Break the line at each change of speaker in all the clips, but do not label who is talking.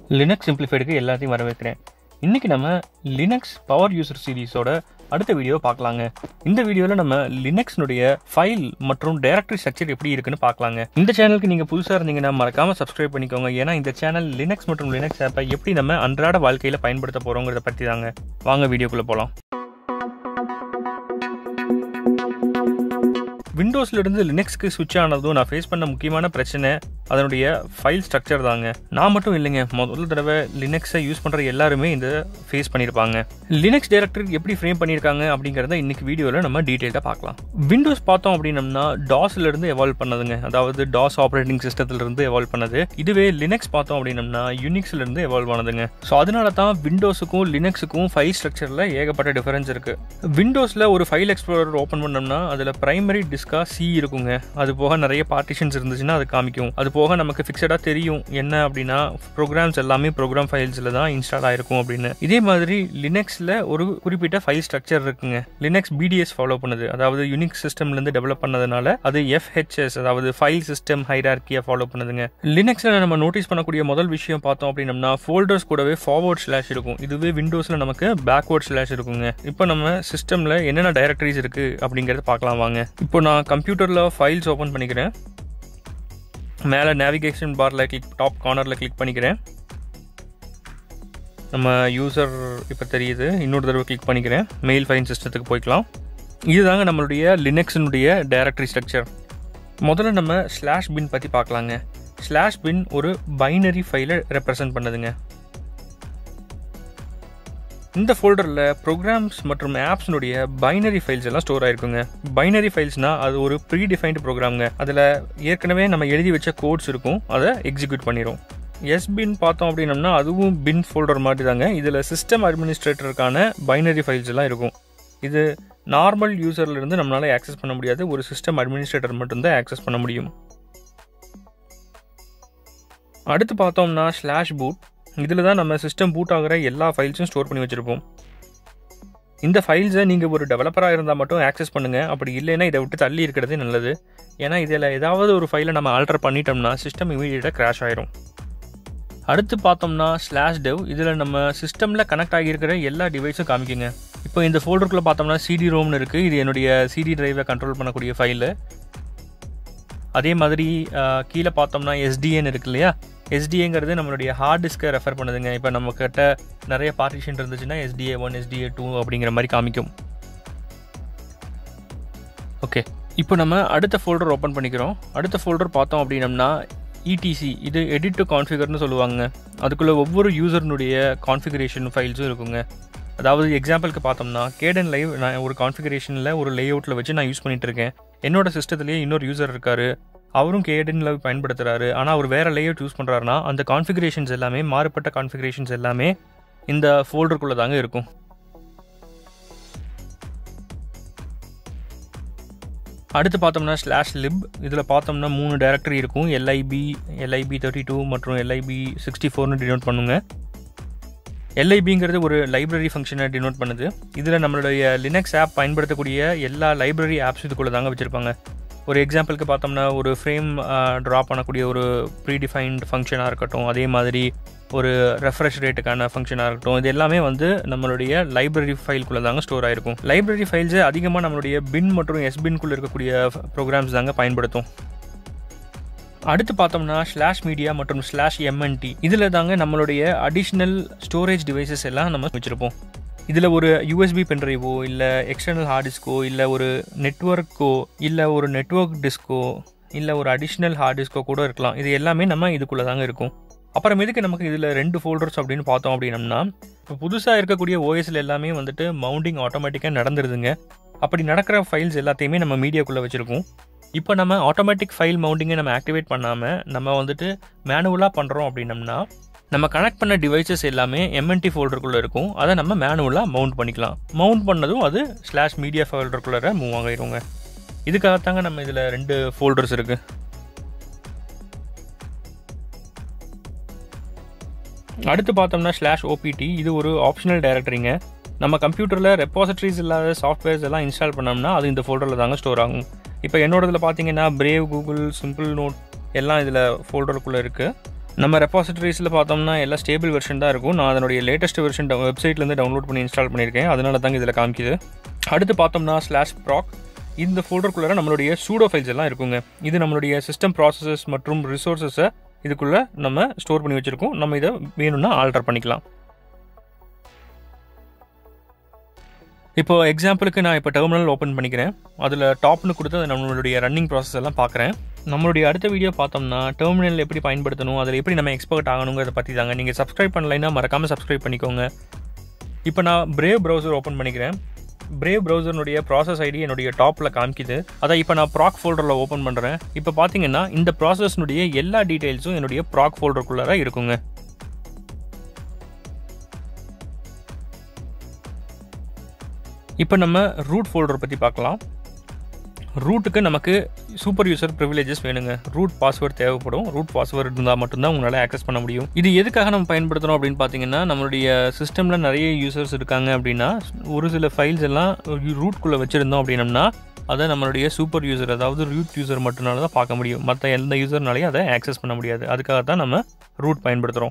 Linux சிம்பிளிஃபைடுக்கு எல்லாத்தையும் வரவேற்கிறேன் இன்றைக்கி நம்ம லினக்ஸ் பவர் யூசர் சீரிஸோட அடுத்த வீடியோ பார்க்கலாங்க இந்த வீடியோவில் நம்ம லினக்ஸ்னுடைய ஃபைல் மற்றும் டைரக்டரி ஸ்ட்ரக்சர் எப்படி இருக்குன்னு பார்க்கலாங்க இந்த சேனலுக்கு நீங்கள் புதுசாக இருந்தீங்கன்னா மறக்காமல் சப்ஸ்கிரைப் பண்ணிக்கோங்க ஏன்னா இந்த சேனல் லினக்ஸ் மற்றும் லினக்ஸ் ஆப்பை எப்படி நம்ம அன்றாட வாழ்க்கையில் பயன்படுத்த போகிறோங்கிறத பற்றி தாங்க வாங்க வீடியோக்குள்ளே போகலாம் விண்டோஸ்ல இருந்து லினக்ஸ்க்கு சுவிட்ச் ஆனதும் நான் ஃபேஸ் பண்ண முக்கியமான பிரச்சனை அதனுடைய ஃபைல் ஸ்ட்ரக்சர் தாங்க நான் மட்டும் இல்லைங்க முதல் தடவை லினக்ஸை யூஸ் பண்ணுற எல்லாருமே இந்த ஃபேஸ் பண்ணியிருப்பாங்க லினக்ஸ் டைரக்டரி எப்படி ஃப்ரேம் பண்ணியிருக்காங்க அப்படிங்கிறத இன்னைக்கு வீடியோவில் நம்ம டீட்டெயிலாக பார்க்கலாம் விண்டோஸ் பார்த்தோம் அப்படின்னம்னா டாஸ்ல இருந்து எவால்வ் பண்ணதுங்க அதாவது டாஸ் ஆப்ரேட்டிங் சிஸ்டத்துல இருந்து எவால்வ் பண்ணது இதுவே லினக்ஸ் பார்த்தோம் அப்படின்னம்னா யூனிக்ஸ்ல இருந்து எவால்வ் ஆனதுங்க ஸோ அதனால தான் விண்டோஸுக்கும் லினக்ஸுக்கும் ஃபைல் ஸ்ட்ரக்சரில் ஏகப்பட்ட டிஃபரன்ஸ் இருக்கு விண்டோஸில் ஒரு ஃபைல் எக்ஸ்ப்ளோரர் ஓப்பன் பண்ணோம்னா அதில் பிரைமரி டிஸ்கா சி இருக்குங்க அது போக நிறைய பார்ட்டிஷன்ஸ் இருந்துச்சுன்னா அது காமிக்கும் அது போக நமக்கு ஃபிக்ஸடாக தெரியும் என்ன அப்படின்னா ப்ரோக்ராம்ஸ் எல்லாமே ப்ரோக்ராம் ஃபைல்ஸில் தான் இன்ஸ்டால் ஆயிருக்கும் அப்படின்னு இதே மாதிரி லினக்ஸில் ஒரு குறிப்பிட்ட ஃபைல் ஸ்ட்ரக்சர் இருக்குங்க லினக்ஸ் பிடிஎஸ் ஃபாலோ பண்ணுது அதாவது யூனிக் சிஸ்டம்லேருந்து டெவலப் பண்ணதுனால அது எஃப்ஹெச்எஸ் அதாவது ஃபைல் சிஸ்டம் ஹைரார்கியை ஃபாலோ பண்ணுதுங்க லினக்ஸில் நம்ம நோட்டீஸ் பண்ணக்கூடிய முதல் விஷயம் பார்த்தோம் அப்படின்னம்னா ஃபோல்டர்ஸ் கூடவே ஃபார்வர்ட் ஸ்லாஷ் இருக்கும் இதுவே விண்டோஸில் நமக்கு பேக்வர்ட் ஸ்லாஷ் இருக்குங்க இப்போ நம்ம சிஸ்டமில் என்னென்ன டைரக்டரிஸ் இருக்குது அப்படிங்கிறத பார்க்கலாம் வாங்க இப்போ நான் கம்ப்யூட்டரில் ஃபைல்ஸ் ஓப்பன் பண்ணிக்கிறேன் மேலே நேவிகேஷன் பாரில் கிளிக் டாப் கார்னரில் கிளிக் பண்ணிக்கிறேன் நம்ம யூசர் இப்போ தெரியுது இன்னொரு தடவை கிளிக் பண்ணிக்கிறேன் மெயில் ஃபைல் சிஸ்டத்துக்கு போய்க்கலாம் இதுதாங்க நம்மளுடைய லினக்ஸினுடைய டைரக்டரி ஸ்ட்ரக்சர் முதல்ல நம்ம ஸ்லாஷ் பின் பற்றி பார்க்கலாங்க ஸ்லாஷ் பின் ஒரு பைனரி ஃபைலை ரெப்ரசன்ட் பண்ணுதுங்க இந்த ஃபோல்டரில் ப்ரோக்ராம்ஸ் மற்றும் ஆப்ஸ்னுடைய பைனரி ஃபைல்ஸ் எல்லாம் ஸ்டோர் ஆயிருக்குங்க பைனரி ஃபைல்ஸ்னால் அது ஒரு ப்ரீ டிஃபைன்டு ப்ரோக்ராம்ங்க அதில் ஏற்கனவே நம்ம எழுதி வச்ச கோட்ஸ் இருக்கும் அதை எக்ஸிக்யூட் பண்ணிடும் எஸ் பின் பார்த்தோம் அப்படின்னம்னா அதுவும் பின் ஃபோல்டர் மாதிரி தாங்க இதில் சிஸ்டம் அட்மினிஸ்ட்ரேட்டருக்கான பைனரி ஃபைல்ஸ் எல்லாம் இருக்கும் இது நார்மல் யூசர்லேருந்து நம்மளால் ஆக்சஸ் பண்ண முடியாது ஒரு சிஸ்டம் அட்மினிஸ்ட்ரேட்டர் மட்டும்தான் ஆக்சஸ் பண்ண முடியும் அடுத்து பார்த்தோம்னா ஸ்லாஷ் பூட் இதில் தான் நம்ம சிஸ்டம் பூட் ஆகிற எல்லா ஃபைல்ஸும் ஸ்டோர் பண்ணி வச்சுருப்போம் இந்த ஃபைல்ஸை நீங்கள் ஒரு டெவலப்பராக இருந்தால் மட்டும் ஆக்சஸ் பண்ணுங்கள் அப்படி இல்லைன்னா இதை விட்டு தள்ளி இருக்கிறதே நல்லது ஏன்னா இதில் ஏதாவது ஒரு ஃபைலை நம்ம ஆல்டர் பண்ணிட்டோம்னா சிஸ்டம் இமீடியட்டாக கிராஷ் ஆயிரும் அடுத்து பார்த்தோம்னா ஸ்லாஷ் டெவ் இதில் நம்ம சிஸ்டமில் கனெக்ட் ஆகியிருக்கிற எல்லா டிவைஸும் காமிக்குங்க இப்போ இந்த ஃபோல்டருக்குள்ளே பார்த்தோம்னா சிடி ரோம்னு இருக்குது இது என்னுடைய சிடி டிரைவை கண்ட்ரோல் பண்ணக்கூடிய ஃபைலு அதே மாதிரி கீழே பார்த்தோம்னா எஸ்டிஎன் இருக்கு இல்லையா எஸ்டிஏங்கிறது நம்மளுடைய ஹார்ட் டிஸ்கை ரெஃபர் பண்ணுதுங்க இப்போ நம்ம கிட்ட நிறைய பார்ட்டிஷன் இருந்துச்சுன்னா எஸ்டிஏ ஒன் எஸ்டிஏ டூ அப்படிங்கிற மாதிரி காமிக்கும் ஓகே இப்போ நம்ம அடுத்த ஃபோல்டர் ஓப்பன் பண்ணிக்கிறோம் அடுத்த ஃபோல்டர் பார்த்தோம் அப்படின்னம்னா இடிசி இது எடிட் டு கான்ஃபிகர்னு சொல்லுவாங்க அதுக்குள்ளே ஒவ்வொரு யூசர்னுடைய கான்ஃபிகரேஷன் ஃபைல்ஸும் இருக்குங்க அதாவது எக்ஸாம்பிளுக்கு பார்த்தோம்னா கேடன் லைவ் நான் ஒரு கான்ஃபிகரேஷனில் ஒரு லே அவுட்டில் வச்சு நான் யூஸ் பண்ணிட்டு இருக்கேன் என்னோட சிஸ்டத்துலேயே இன்னொரு யூசர் இருக்காரு அவரும் கேடனில் பயன்படுத்துகிறாரு ஆனால் அவர் வேறு லேஅவுட் யூஸ் பண்ணுறாருனா அந்த கான்ஃபிகரேஷன்ஸ் எல்லாமே மாறுபட்ட கான்ஃபிகரேஷன்ஸ் எல்லாமே இந்த ஃபோல்டருக்குள்ளே தாங்க இருக்கும் அடுத்து பார்த்தோம்னா ஸ்லாஷ் லிப் இதில் பார்த்தோம்னா மூணு டேரக்டரி இருக்கும் எல்ஐபி எல்ஐபி தேர்ட்டி டூ மற்றும் எல்ஐபி சிக்ஸ்டி ஃபோர்னு டினோட் பண்ணுங்க எல்ஐபிங்கிறது ஒரு லைப்ரரி ஃபங்க்ஷனை டினோட் பண்ணுது இதில் நம்மளுடைய லினக்ஸ் ஆப் பயன்படுத்தக்கூடிய எல்லா லைப்ரரி ஆப்ஸ் இதுக்குள்ளே தாங்க வச்சுருப்பாங்க ஒரு எக்ஸாம்பிளுக்கு பார்த்தோம்னா ஒரு ஃப்ரேம் ட்ரா பண்ணக்கூடிய ஒரு ப்ரீடிஃபைன்ட் ஃபங்க்ஷனாக இருக்கட்டும் அதே மாதிரி ஒரு ரெஃப்ரெஷ் ரேட்டுக்கான ஃபங்க்ஷனாக இருக்கட்டும் இது எல்லாமே வந்து நம்மளுடைய லைப்ரரி ஃபைல்குள்ளே தாங்க ஸ்டோர் ஆயிருக்கும் லைப்ரரி ஃபைல்ஸை அதிகமாக நம்மளுடைய பின் மற்றும் எஸ் பின்குள்ளே இருக்கக்கூடிய ப்ரோக்ராம்ஸ் தாங்க பயன்படுத்தும் அடுத்து பார்த்தோம்னா ஸ்லாஷ் மீடியா மற்றும் ஸ்லாஷ் எம்என்டி இதில் தாங்க நம்மளுடைய அடிஷ்னல் ஸ்டோரேஜ் டிவைசஸ் எல்லாம் நம்ம வச்சுருப்போம் இதில் ஒரு யூஎஸ்பி பென்ட்ரைவோ இல்லை எக்ஸ்டர்னல் ஹார்ட் டிஸ்கோ இல்லை ஒரு நெட்ஒர்க்கோ இல்லை ஒரு நெட்ஒர்க் டிஸ்கோ இல்லை ஒரு அடிஷ்னல் ஹார்ட் டிஸ்கோ கூட இருக்கலாம் இது எல்லாமே நம்ம இதுக்குள்ளே தாங்க இருக்கும் அப்புறம் எதுக்கு நமக்கு இதில் ரெண்டு ஃபோல்டர்ஸ் அப்படின்னு பார்த்தோம் அப்படின்னம்னா இப்போ புதுசாக இருக்கக்கூடிய ஓஎஸ்ல எல்லாமே வந்துட்டு மவுண்டிங் ஆட்டோமேட்டிக்காக நடந்துருதுங்க அப்படி நடக்கிற ஃபைல்ஸ் எல்லாத்தையுமே நம்ம மீடியாக்குள்ளே வச்சுருக்கோம் இப்போ நம்ம ஆட்டோமேட்டிக் ஃபைல் மவுண்டிங்கை நம்ம ஆக்டிவேட் பண்ணாமல் நம்ம வந்துட்டு மேனுவலாக பண்ணுறோம் அப்படின்னம்னா நம்ம கனெக்ட் பண்ண டிவைசஸ் எல்லாமே எம்என்டி ஃபோல்டருக்குள்ளே இருக்கும் அதை நம்ம மேனுவலாக மவுண்ட் பண்ணிக்கலாம் மவுண்ட் பண்ணதும் அது ஸ்லாஷ் மீடியா ஃபோல்டருக்குள்ளே மூவ் ஆகிடுங்க இதுக்காகத்தாங்க நம்ம இதில் ரெண்டு ஃபோல்டர்ஸ் இருக்குது அடுத்து பார்த்தோம்னா ஸ்லாஷ் ஓபிடி இது ஒரு ஆப்ஷனல் டைரக்டரிங்க நம்ம கம்ப்யூட்டரில் ரெப்பாசிட்டரிஸ் இல்லாத சாஃப்ட்வேர்ஸ் எல்லாம் இன்ஸ்டால் பண்ணோம்னா அது இந்த ஃபோல்டரில் தாங்க ஸ்டோர் ஆகும் இப்போ என்னோடதுல பார்த்தீங்கன்னா பிரேவ் கூகுள் சிம்பிள் நோட் எல்லாம் இதில் ஃபோல்டருக்குள்ளே இருக்குது நம்ம ரெப்பாசிட்டரிஸில் பார்த்தோம்னா எல்லாம் ஸ்டேபிள் வெர்ஷன் தான் இருக்கும் நான் அதனுடைய லேட்டஸ்ட் வெர்ஷன் வெப்சைட்லேருந்து டவுன்லோட் பண்ணி இன்ஸ்டால் பண்ணியிருக்கேன் அதனால தாங்க இதில் காமிக்குது அடுத்து பார்த்தோம்னா ஸ்லாஷ் ப்ராக் இந்த ஃபோல்டருக்குள்ளே நம்மளுடைய சூடோ ஃபைல்ஸ் எல்லாம் இருக்குங்க இது நம்மளுடைய சிஸ்டம் ப்ராசஸஸ் மற்றும் ரிசோர்ஸஸை இதுக்குள்ளே நம்ம ஸ்டோர் பண்ணி வச்சுருக்கோம் நம்ம இதை வேணும்னா ஆல்டர் பண்ணிக்கலாம் இப்போ எக்ஸாம்பிளுக்கு நான் இப்போ டெர்மினல் ஓப்பன் பண்ணிக்கிறேன் அதில் டாப்னு கொடுத்து அது நம்மளுடைய ரன்னிங் ப்ராசஸ் எல்லாம் பார்க்குறேன் நம்மளுடைய அடுத்த வீடியோ பார்த்தோம்னா டெர்மினல் எப்படி பயன்படுத்தணும் அதில் எப்படி நம்ம எக்ஸ்பர்ட் ஆகணுங்கிறத பற்றி தாங்க நீங்கள் சப்ஸ்கிரைப் பண்ணலைன்னா மறக்காமல் சப்ஸ்கிரைப் பண்ணிக்கோங்க இப்போ நான் பிரேவ் ப்ரௌசர் ஓப்பன் பண்ணிக்கிறேன் பிரேவ் ப்ரௌசர்னுடைய ப்ராசஸ் ஐடி என்னுடைய டாப்பில் காமிக்குது அதை இப்போ நான் ப்ராக் ஃபோல்டரில் ஓப்பன் பண்ணுறேன் இப்போ பார்த்தீங்கன்னா இந்த ப்ராசஸ்னுடைய எல்லா டீட்டெயில்ஸும் என்னுடைய ப்ராக் ஃபோல்டருக்குள்ளே இருக்குங்க இப்போ நம்ம ரூட் ஃபோல்டர் பற்றி பார்க்கலாம் ரூட்டுக்கு நமக்கு சூப்பர் யூசர் ப்ரிவிலேஜஸ் வேணுங்க ரூட் பாஸ்வேர்ட் தேவைப்படும் ரூட் பாஸ்வேர்டு இருந்தால் மட்டும்தான் உங்களால் ஆக்சஸ் பண்ண முடியும் இது எதுக்காக நம்ம பயன்படுத்துகிறோம் அப்படின்னு பார்த்தீங்கன்னா நம்மளுடைய சிஸ்டமில் நிறைய யூசர்ஸ் இருக்காங்க அப்படின்னா ஒரு சில ஃபைல்ஸ் எல்லாம் ரூட்குள்ளே வச்சுருந்தோம் அப்படின்னம்னா அதை நம்மளுடைய சூப்பர் யூசர் அதாவது ரூட் யூசர் மட்டும்னால தான் பார்க்க முடியும் மற்ற எந்த யூசர்னாலையும் அதை ஆக்சஸ் பண்ண முடியாது அதுக்காக தான் நம்ம ரூட் பயன்படுத்துகிறோம்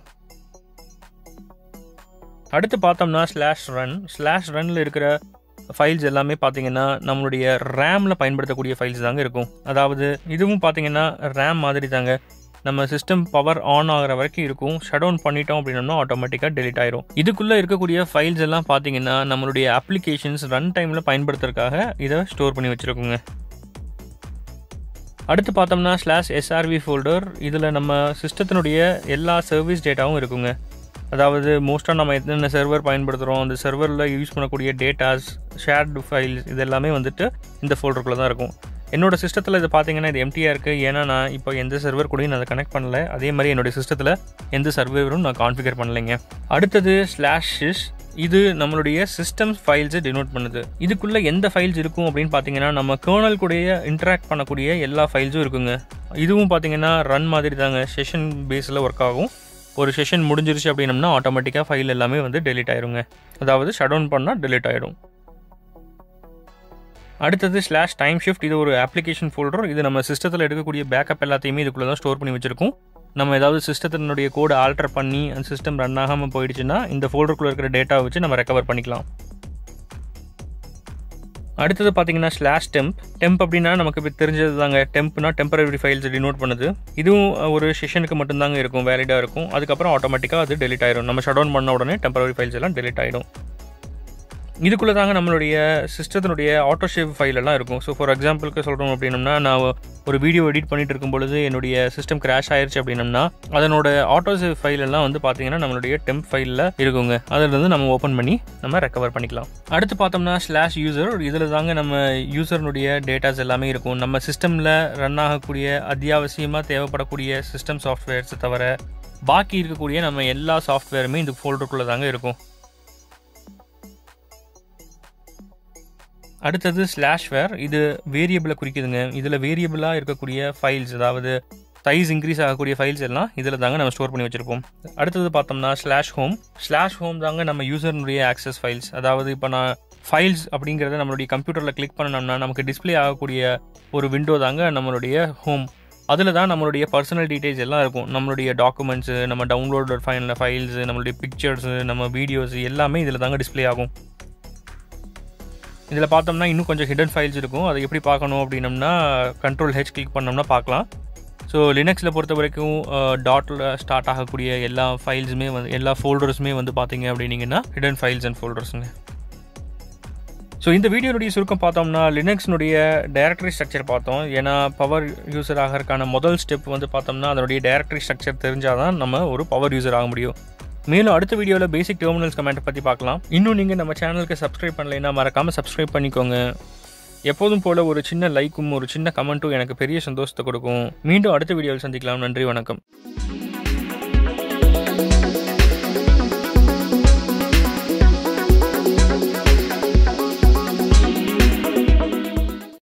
அடுத்து பார்த்தோம்னா ஸ்லாஷ் ரன் ஸ்லாஷ் ரன்னில் இருக்கிற ஃபைல்ஸ் எல்லாமே பார்த்தீங்கன்னா நம்மளுடைய ரேமில் பயன்படுத்தக்கூடிய ஃபைல்ஸ் தாங்க இருக்கும் அதாவது இதுவும் பார்த்தீங்கன்னா ரேம் மாதிரி தாங்க நம்ம சிஸ்டம் பவர் ஆன் ஆகிற வரைக்கும் இருக்கும் ஷட் டவுன் பண்ணிட்டோம் அப்படின்னா ஆட்டோமேட்டிக்காக டெலிட் ஆயிரும் இதுக்குள்ளே இருக்கக்கூடிய ஃபைல்ஸ் எல்லாம் பார்த்தீங்கன்னா நம்மளுடைய அப்ளிகேஷன்ஸ் ரன் டைமில் பயன்படுத்துறதுக்காக இதை ஸ்டோர் பண்ணி வச்சுருக்கோங்க அடுத்து பார்த்தோம்னா ஸ்லாஷ் எஸ்ஆர்வி ஃபோல்டர் இதில் நம்ம சிஸ்டத்தினுடைய எல்லா சர்வீஸ் டேட்டாவும் இருக்குங்க அதாவது மோஸ்ட்டாக நம்ம என்னென்ன சர்வர் பயன்படுத்துகிறோம் அந்த சர்வரில் யூஸ் பண்ணக்கூடிய டேட்டாஸ் ஷேர்டு ஃபைல்ஸ் இது எல்லாமே வந்துட்டு இந்த ஃபோல்டருக்குள்ளே தான் இருக்கும் என்னோட சிஸ்டத்தில் இது பார்த்தீங்கன்னா இது எம்டியாக இருக்குது ஏன்னா நான் இப்போ எந்த சர்வர் கூடயும் நான் அதை கனெக்ட் பண்ணல அதே மாதிரி என்னுடைய சிஸ்டத்தில் எந்த சர்வரும் நான் கான்ஃபிகர் பண்ணலைங்க அடுத்தது ஸ்லாஷிஸ் இது நம்மளுடைய சிஸ்டம் ஃபைல்ஸை டினோட் பண்ணுது இதுக்குள்ளே எந்த ஃபைல்ஸ் இருக்கும் அப்படின்னு பார்த்தீங்கன்னா நம்ம கேர்னல் கூடயே இன்டராக்ட் பண்ணக்கூடிய எல்லா ஃபைல்ஸும் இருக்குங்க இதுவும் பார்த்தீங்கன்னா ரன் மாதிரி தாங்க செஷன் பேஸில் ஒர்க் ஆகும் ஒரு செஷன் முடிஞ்சிருச்சு அப்படின்னம்னா ஆட்டோமேட்டிக்காக ஃபைல் எல்லாமே வந்து டெலிட் ஆயிருங்க அதாவது ஷட் டவுன் பண்ணால் டெலிட் ஆயிடும் அடுத்தது ஸ்லாஷ் டைம் ஷிஃப்ட் இது ஒரு அப்ளிகேஷன் ஃபோல்டர் இது நம்ம சிஸ்டத்தில் எடுக்கக்கூடிய பேக்கப் எல்லாத்தையுமே இதுக்குள்ளே தான் ஸ்டோர் பண்ணி வச்சிருக்கோம் நம்ம ஏதாவது சிஸ்டத்தினுடைய கோடு ஆல்டர் பண்ணி அந்த சிஸ்டம் ரன் ஆகாமல் போயிடுச்சுன்னா இந்த ஃபோல்டருக்குள்ளே இருக்கிற டேட்டாவை வச்சு நம்ம ரெக்கவர் பண்ணிக்கலாம் அடுத்தது பார்த்தீங்கன்னா ஸ்லாஷ் டெம்ப் டெம்ப் அப்படின்னா நமக்கு இப்போ தெரிஞ்சது தாங்க டெம்ப்னா டெம்பரரி ஃபைல்ஸ் டினோட் பண்ணுது இதுவும் ஒரு செஷனுக்கு மட்டும்தாங்க இருக்கும் வேலிடாக இருக்கும் அதுக்கப்புறம் ஆட்டோமேட்டிக்காக அது டெலிட் ஆயிடும் நம்ம ஷட் டவுன் பண்ண உடனே டெம்பரரி ஃபைல்ஸ் எல்லாம் டெலிட் ஆகிடும் இதுக்குள்ளே தாங்க நம்மளுடைய சிஸ்டத்தினுடைய ஆட்டோ ஷேவ் ஃபைல் எல்லாம் இருக்கும் ஸோ ஃபார் எக்ஸாம்பிளுக்கு சொல்கிறோம் அப்படின்னம்னா நான் ஒரு வீடியோ எடிட் பண்ணிட்டு இருக்கும் பொழுது என்னுடைய சிஸ்டம் கிராஷ் ஆயிருச்சு அப்படின்னம்னா அதனோட ஆட்டோ சேவ் ஃபைல் எல்லாம் வந்து பார்த்தீங்கன்னா நம்மளுடைய டெம்ப் ஃபைலில் இருக்குங்க அதிலிருந்து நம்ம ஓப்பன் பண்ணி நம்ம ரெக்கவர் பண்ணிக்கலாம் அடுத்து பார்த்தோம்னா ஸ்லாஷ் யூசர் இதில் தாங்க நம்ம யூசர்னுடைய டேட்டாஸ் எல்லாமே இருக்கும் நம்ம சிஸ்டமில் ரன் ஆகக்கூடிய அத்தியாவசியமாக தேவைப்படக்கூடிய சிஸ்டம் சாஃப்ட்வேர்ஸ் தவிர பாக்கி இருக்கக்கூடிய நம்ம எல்லா சாஃப்ட்வேருமே இந்த ஃபோல்டருக்குள்ளே தாங்க இருக்கும் அடுத்தது ஸ்லாஷ்வேர் இது வேரியபிளை குறிக்குதுங்க இதில் வேரியபிளாக இருக்கக்கூடிய ஃபைல்ஸ் அதாவது சைஸ் இன்க்ரீஸ் ஆகக்கூடிய ஃபைல்ஸ் எல்லாம் இதில் தாங்க நம்ம ஸ்டோர் பண்ணி வச்சுருப்போம் அடுத்தது பார்த்தோம்னா ஸ்லாஷ் ஹோம் ஸ்லாஷ் ஹோம் தாங்க நம்ம யூசர்னுடைய ஆக்சஸ் ஃபைல்ஸ் அதாவது இப்போ நான் ஃபைல்ஸ் அப்படிங்கிறத நம்மளுடைய கம்ப்யூட்டரில் கிளிக் பண்ணோம்னா நமக்கு டிஸ்பிளே ஆகக்கூடிய ஒரு விண்டோ தாங்க நம்மளுடைய ஹோம் அதில் தான் நம்மளுடைய பர்சனல் டீட்டெயில்ஸ் எல்லாம் இருக்கும் நம்மளுடைய டாக்குமெண்ட்ஸு நம்ம டவுன்லோட் ஃபைனில் ஃபைல்ஸு நம்மளுடைய பிக்சர்ஸு நம்ம வீடியோஸ் எல்லாமே இதில் தாங்க டிஸ்பிளே ஆகும் இதில் பார்த்தோம்னா இன்னும் கொஞ்சம் ஹிடன் ஃபைல்ஸ் இருக்கும் அதை எப்படி பார்க்கணும் அப்படின்னம்னா கண்ட்ரோல் ஹெச் கிளிக் பண்ணோம்னா பார்க்கலாம் ஸோ லினக்ஸில் பொறுத்த வரைக்கும் டாட்டில் ஸ்டார்ட் ஆகக்கூடிய எல்லா ஃபைல்ஸுமே வந்து எல்லா ஃபோல்டர்ஸுமே வந்து பார்த்தீங்க அப்படின்னீங்கன்னா ஹிடன் ஃபைல்ஸ் அண்ட் ஃபோல்டர்ஸுங்க ஸோ இந்த வீடியோனுடைய சுருக்கம் பார்த்தோம்னா லினக்ஸ்னுடைய டைரக்டரி ஸ்ட்ரக்சர் பார்த்தோம் ஏன்னா பவர் யூசர் ஆகிறதுக்கான முதல் ஸ்டெப் வந்து பார்த்தோம்னா அதனுடைய டைரக்டரி ஸ்ட்ரக்சர் தெரிஞ்சால் தான் நம்ம ஒரு பவர் யூசர் ஆக முடியும் மேலும் அடுத்த வீடியோவில் பேசிக் டெர்மினல்ஸ் கமெண்ட்டை பற்றி பார்க்கலாம் இன்னும் நீங்கள் நம்ம சேனலுக்கு சப்ஸ்கிரைப் பண்ணலைன்னா மறக்காமல் சப்ஸ்கிரைப் பண்ணிக்கோங்க எப்போதும் போல் ஒரு சின்ன லைக்கும் ஒரு சின்ன கமெண்ட்டும் எனக்கு பெரிய சந்தோஷத்தை கொடுக்கும் மீண்டும் அடுத்த வீடியோவில் சந்திக்கலாம் நன்றி வணக்கம்